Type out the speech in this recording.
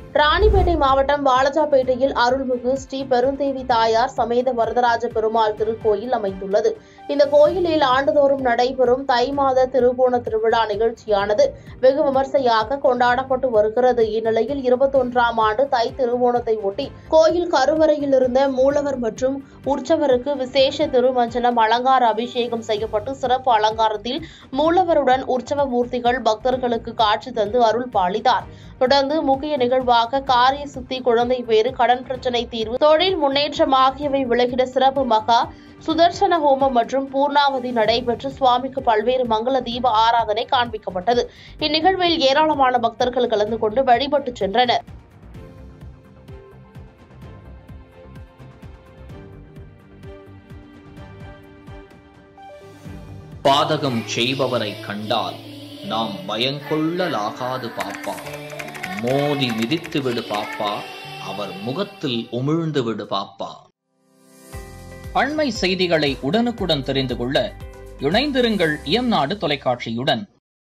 ராணிப்பேட்டை மாவட்டம் வாலஜாபேட்டையில் அருள்மிகு ஸ்ரீ பெருந்தேவி தாயார் சமேத வரதராஜ பெருமாள் திருக்கோயில் அமைந்துள்ளது இந்த கோயிலில் ஆண்டுதோறும் நடைபெறும் தை மாத திருவோண திருவிழா நிகழ்ச்சியானது வெகு விமர்சையாக கொண்டாடப்பட்டு வருகிறது இந்நிலையில் இருபத்தொன்றாம் ஆண்டு தை திருவோணத்தை ஒட்டி கோயில் கருவறையில் இருந்த மூலவர் மற்றும் உற்சவருக்கு விசேஷ திருமஞ்சனம் அலங்கார அபிஷேகம் செய்யப்பட்டு சிறப்பு அலங்காரத்தில் மூலவருடன் உற்சவ மூர்த்திகள் பக்தர்களுக்கு காட்சி தந்து அருள் பாலித்தார் தொடர்ந்து முக்கிய நிகழ்வாக காரிய சித்தி குழந்தை பேறு கடன் பிரச்சினை தீர்வு தொழில் முன்னேற்றம் ஆகியவை விலகிட சிறப்பு மகா சுதர்சன ஹோமம் மற்றும் பூர்ணாவதி நடைபெற்று சுவாமிக்கு பல்வேறு மங்கள தீப ஆராதனை காண்பிக்கப்பட்டது இந்நிகழ்வில் ஏராளமான பக்தர்கள் கலந்து கொண்டு வழிபட்டு சென்றனர் பாதகம் செய்பவரை கண்டால் நாம் பயங்கொள்ளலாகாது பாப்பா மோதி மிதித்து விடு பாப்பா அவர் முகத்தில் உமிழ்ந்து விடு பாப்பா அண்மை செய்திகளை உடனுக்குடன் தெரிந்து கொள்ள இணைந்திருங்கள் இயம்நாடு தொலைக்காட்சியுடன்